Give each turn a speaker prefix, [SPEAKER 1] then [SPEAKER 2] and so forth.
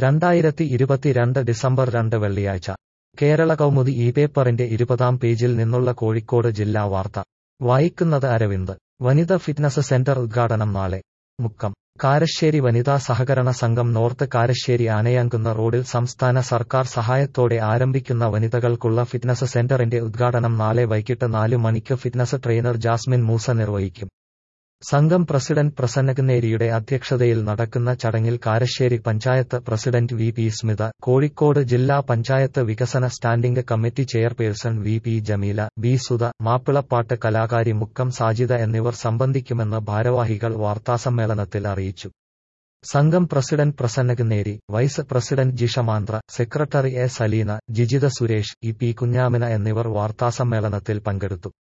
[SPEAKER 1] രണ്ടായിരത്തി ഇരുപത്തിരണ്ട് ഡിസംബർ രണ്ട് വെള്ളിയാഴ്ച കേരള കൗമുദി ഈ പേപ്പറിന്റെ ഇരുപതാം പേജിൽ നിന്നുള്ള കോഴിക്കോട് ജില്ലാ വാർത്ത വായിക്കുന്നത് അരവിന്ദ് വനിത ഫിറ്റ്നസ് സെന്റർ ഉദ്ഘാടനം നാളെ മുക്കം കാരശ്ശേരി വനിതാ സഹകരണ സംഘം നോർത്ത് കാരശ്ശേരി ആനയാങ്കുന്ന റോഡിൽ സംസ്ഥാന സർക്കാർ സഹായത്തോടെ ആരംഭിക്കുന്ന വനിതകൾക്കുള്ള ഫിറ്റ്നസ് സെന്ററിന്റെ ഉദ്ഘാടനം നാളെ വൈകിട്ട് നാല് മണിക്ക് ഫിറ്റ്നസ് ട്രെയിനർ ജാസ്മിൻ മൂസ നിർവഹിക്കും സംഘം പ്രസിഡന്റ് പ്രസന്നകുന്നേരിയുടെ അധ്യക്ഷതയിൽ നടക്കുന്ന ചടങ്ങിൽ Karassery panchayat president V P Smitha Kozhikode ജില്ലാ പഞ്ചായത്ത് വികസന standing committee chairperson V P Jameela B Sudha മാപ്പിളപ്പാട്ട് കലാകാരി മുക്കം സാജിദ എന്നിവർ സംബന്ധിക്കുമെന്ന് ഭാരവാഹികൾ വാർത്താസമ്മേളനത്തിൽ അറിയിച്ചു സംഘം president Prasannakunneri vice president Jishamanthra secretary A Saleena Jijitha Suresh E P Kunhamina എന്നിവർ വാർത്താസമ്മേളനത്തിൽ പങ്കെടുത്തു